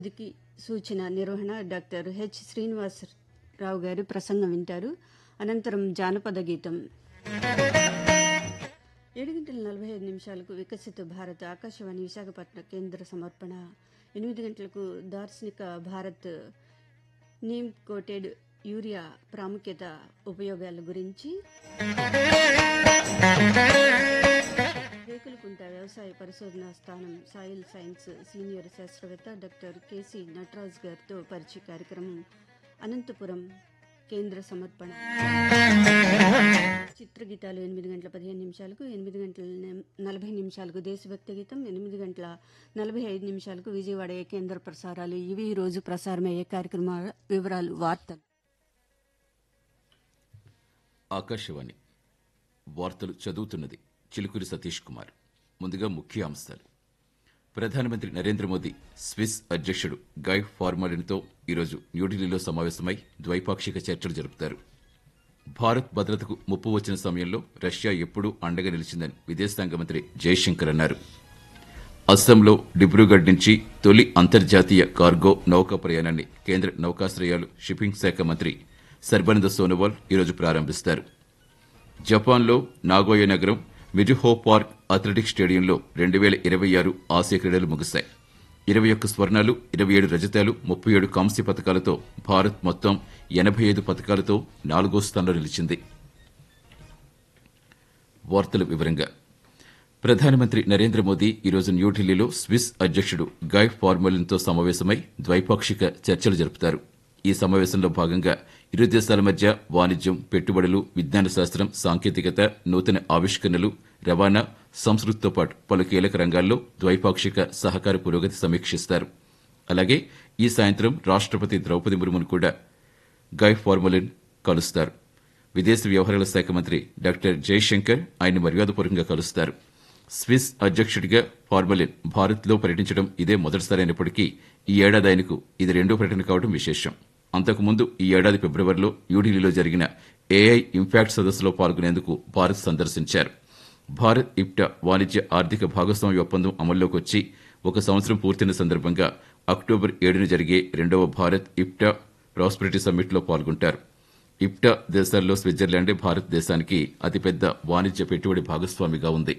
దికి సూచన నిర్వహణ doctor H Srinivasarao గారి ప్రసంగం వింటారు అనంతరం జానపద గీతం ఏడు గంటల నలభై ఐదు నిమిషాలకు వికసిత భారత్ ఆకాశవాణి విశాఖపట్నం కేంద్ర సమర్పణ ఎనిమిది గంటలకు దార్శనిక భారత్ నీమ్ కోటెడ్ యూరియా ప్రాముఖ్యత ఉపయోగాల గురించి రేకులకుంట వ్యవసాయ పరిశోధనా స్థానం సాయిల్ సైన్స్ సీనియర్ శాస్త్రవేత్త డాక్టర్ కెసి నటరాజ్ గారితో పరిచయ కార్యక్రమం అనంతపురం కేంద్ర సమర్పణ చిత్రగీతాలు ఎనిమిది గంటల పదిహేను నిమిషాలకు ఎనిమిది గంటల నే- నలభై నిమిషాలకు దేశభక్తి గీతం ఎనిమిది గంటల నలభై ఐదు నిమిషాలకు విజయవాడ ఏ కేంద్ర ప్రసారాలు ఇవి ఈ రోజు ప్రసారమయ్యే కార్యక్రమాల వివరాలు వార్తలు ఆకాశవాణి వార్తలు చదువుతున్నది చిలుకూరి సతీష్ కుమార్ ముందుగా ముఖ్య అంశాలు ప్రధానమంత్రి నరేంద్ర మోదీ స్విస్ అధ్యక్షుడు గై ఫార్మాలిన్తో ఈరోజు న్యూఢిల్లీలో సమావేశమై ద్వైపాక్షిక చర్చలు జరుపుతారు భారత్ భద్రతకు ముప్పు వచ్చిన సమయంలో రష్యా ఎప్పుడూ అండగా నిలిచిందని విదేశాంగ మంత్రి జయశంకర్ అన్నారు అస్సాంలో డిబ్రూగఢ్ నుంచి తొలి అంతర్జాతీయ కార్గో నౌకా ప్రయాణాన్ని కేంద్ర నౌకాశ్రయాలు షిప్పింగ్ శాఖ మంత్రి సర్బానంద సోనోవాల్ ఈరోజు ప్రారంభిస్తారు జపాన్లో నాగోయ నగరం మిజుహో పార్క్ అథ్లెటిక్స్ స్టేడియంలో రెండు వేల ఇరవై ఆరు ఆసియా క్రీడలు ముగిశాయి ఇరవై ఒక్క స్వర్ణాలు ఇరవై ఏడు రజతాలు ముప్పై ఏడు కాంస్య పథకాలతో భారత్ మొత్తం ఎనభై ఐదు పథకాలతో నాలుగో స్థానంలో నిలిచింది వార్తల వివరంగా ప్రధానమంత్రి నరేంద్ర మోదీ ఈరోజు న్యూఢిల్లీలో స్విస్ అధ్యక్షుడు గై ఫార్మలిన్తో సమావేశమై ద్వైపాక్షిక చర్చలు జరుపుతారు ఈ సమావేశంలో భాగంగా ఇరు దేశాల మధ్య వాణిజ్యం పెట్టుబడులు విజ్ఞాన శాస్త్రం సాంకేతికత నూతన ఆవిష్కరణలు రవాణా సంస్కృతితో పాటు పలు కీలక రంగాల్లో ద్వైపాక్షిక సహకార పురోగతి సమీక్షిస్తారు అలాగే ఈ సాయంత్రం రాష్ట్రపతి ద్రౌపది ముర్మును కూడా గై ఫార్మలిన్ కలుస్తారు విదేశీ వ్యవహారాల శాఖ మంత్రి డాక్టర్ జయశంకర్ ఆయన మర్యాదపూర్వకంగా కలుస్తారు స్విస్ అధ్యక్షుడిగా ఫార్మలిన్ భారత్లో పర్యటించడం ఇదే మొదటిసారి అయినప్పటికీ ఈ ఏడాది ఆయనకు ఇది రెండో పర్యటన కావడం విశేషం అంతకుముందు ఈ ఏడాది ఫిబ్రవరిలో న్యూఢిల్లీలో జరిగిన ఏఐ ఇంపాక్ట్ సదస్సులో పాల్గొనేందుకు భారత్ సందర్శించారు భారత్ ఇప్టా వాణిజ్య ఆర్థిక భాగస్వామ్య ఒప్పందం అమల్లోకి వచ్చి ఒక సంవత్సరం పూర్తయిన సందర్భంగా అక్టోబర్ ఏడున జరిగే రెండవ భారత్ ఇప్టా ప్రాస్పెరిటీ సమ్మిట్లో పాల్గొంటారు ఇప్టా దేశాల్లో స్విట్జర్లాండే భారతదేశానికి అతిపెద్ద వాణిజ్య పెట్టుబడి భాగస్వామిగా ఉంది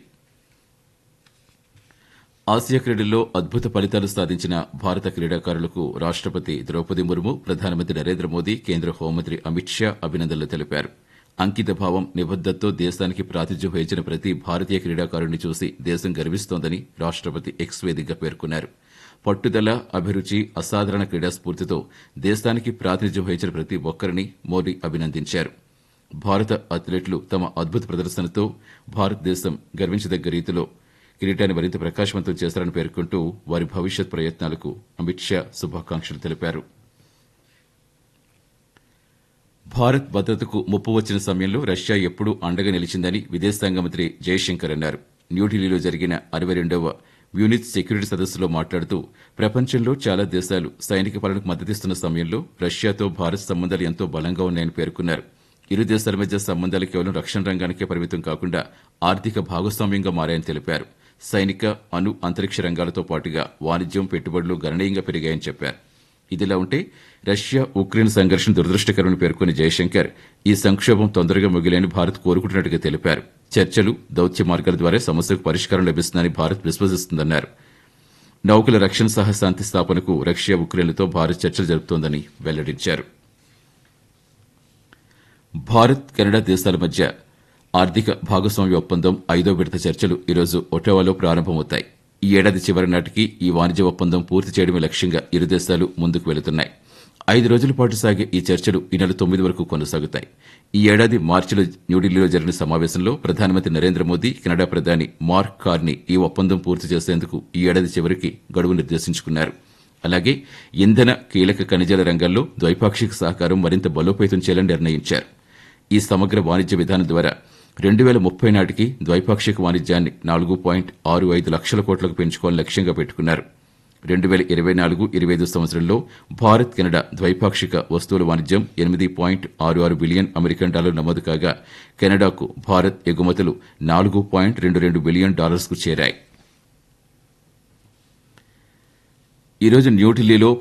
ఆసియా క్రీడల్లో అద్భుత ఫలితాలు సాధించిన భారత క్రీడాకారులకు రాష్ట్రపతి ద్రౌపది ముర్ము ప్రధానమంత్రి నరేంద్ర మోదీ కేంద్ర హోంమంత్రి అమిత్ షా అభినందనలు తెలిపారు అంకిత భావం నిబద్దతతో దేశానికి ప్రాతిథ్యం వహించిన ప్రతి భారతీయ క్రీడాకారుడిని చూసి దేశం గర్విస్తోందని రాష్ట్రపతి ఎక్స్ వేదికగా పేర్కొన్నారు పట్టుదల అభిరుచి అసాధారణ క్రీడా స్ఫూర్తితో దేశానికి ప్రాతినిధ్యం వహించిన ప్రతి ఒక్కరిని మోదీ అభినందించారు భారత అథ్లెట్లు తమ అద్భుత ప్రదర్శనతో భారతదేశం గర్వించదగ్గ రీతిలో కిరీటాన్ని మరింత ప్రకాశవంతం చేస్తారని పేర్కొంటూ వారి భవిష్యత్ ప్రయత్నాలకు అమిత్ షా శుభాకాంక్షలు తెలిపారు భారత్ భద్రతకు ముప్పు వచ్చిన సమయంలో రష్యా ఎప్పుడూ అండగా నిలిచిందని విదేశాంగ మంత్రి జయశంకర్ అన్నారు న్యూఢిల్లీలో జరిగిన అరవై రెండవ మ్యూనిచ్ సెక్యూరిటీ సదస్సులో మాట్లాడుతూ ప్రపంచంలో చాలా దేశాలు సైనిక పాలనకు మద్దతిస్తున్న సమయంలో రష్యాతో భారత్ సంబంధాలు ఎంతో బలంగా ఉన్నాయని పేర్కొన్నారు ఇరు దేశాల మధ్య సంబంధాలు కేవలం రక్షణ రంగానికే పరిమితం కాకుండా ఆర్థిక భాగస్వామ్యంగా మారాయని తెలిపారు సైనిక అణు అంతరిక్ష రంగాలతో పాటుగా వాణిజ్యం పెట్టుబడులు గణనీయంగా పెరిగాయని చెప్పారు ఇదిలా ఉంటే రష్యా ఉక్రెయిన్ సంఘర్షణ దురదృష్టకరమని పేర్కొన్న జయశంకర్ ఈ సంక్షోభం తొందరగా ముగిలేని భారత్ కోరుకుంటున్నట్టుగా తెలిపారు చర్చలు దౌత్య మార్గాల ద్వారా సమస్యకు పరిష్కారం లభిస్తుందని భారత్ విశ్వసిస్తుందన్నారు నౌకల రక్షణ సహా శాంతి స్థాపనకు రష్యా ఉక్రెయిన్లతో భారత్ చర్చలు జరుపుతోందని వెల్లడించారు భారత్ కెనడా దేశాల మధ్య ఆర్థిక భాగస్వామ్య ఒప్పందం ఐదో విడత చర్చలు ఈరోజు ఒటోవాలో ప్రారంభమవుతాయి ఈ ఏడాది చివరి నాటికి ఈ వాణిజ్య ఒప్పందం పూర్తి చేయడమే లక్ష్యంగా ఇరు దేశాలు ముందుకు వెళుతున్నాయి ఐదు రోజుల పాటు సాగే ఈ చర్చలు ఈ నెల తొమ్మిది వరకు కొనసాగుతాయి ఈ ఏడాది మార్చిలో న్యూఢిల్లీలో జరిగిన సమావేశంలో ప్రధానమంత్రి నరేంద్ర మోదీ కెనడా ప్రధాని మార్క్ కార్ని ఈ ఒప్పందం పూర్తి చేసేందుకు ఈ ఏడాది చివరికి గడువు నిర్దేశించుకున్నారు అలాగే ఇంధన కీలక ఖనిజాల రంగాల్లో ద్వైపాక్షిక సహకారం మరింత బలోపేతం చేయాలని నిర్ణయించారు ఈ సమగ్ర వాణిజ్య విధానం ద్వారా రెండు వేల ముప్పై నాటికి ద్వైపాక్షిక వాణిజ్యాన్ని నాలుగు పాయింట్ ఆరు ఐదు లక్షల కోట్లకు పెంచుకోవాలని లక్ష్యంగా పెట్టుకున్నారు రెండు వేల ఇరవై నాలుగు ఇరవై ఐదు సంవత్సరంలో భారత్ కెనడా ద్వైపాక్షిక వస్తువుల వాణిజ్యం ఎనిమిది పాయింట్ ఆరు ఆరు బిలియన్ అమెరికన్ డాలర్ నమోదు కాగా కెనడాకు భారత్ ఎగుమతులు నాలుగు పాయింట్ రెండు రెండు బిలియన్ డాలర్స్కు చేరాయి ఈరోజు న్యూఢిల్లీలో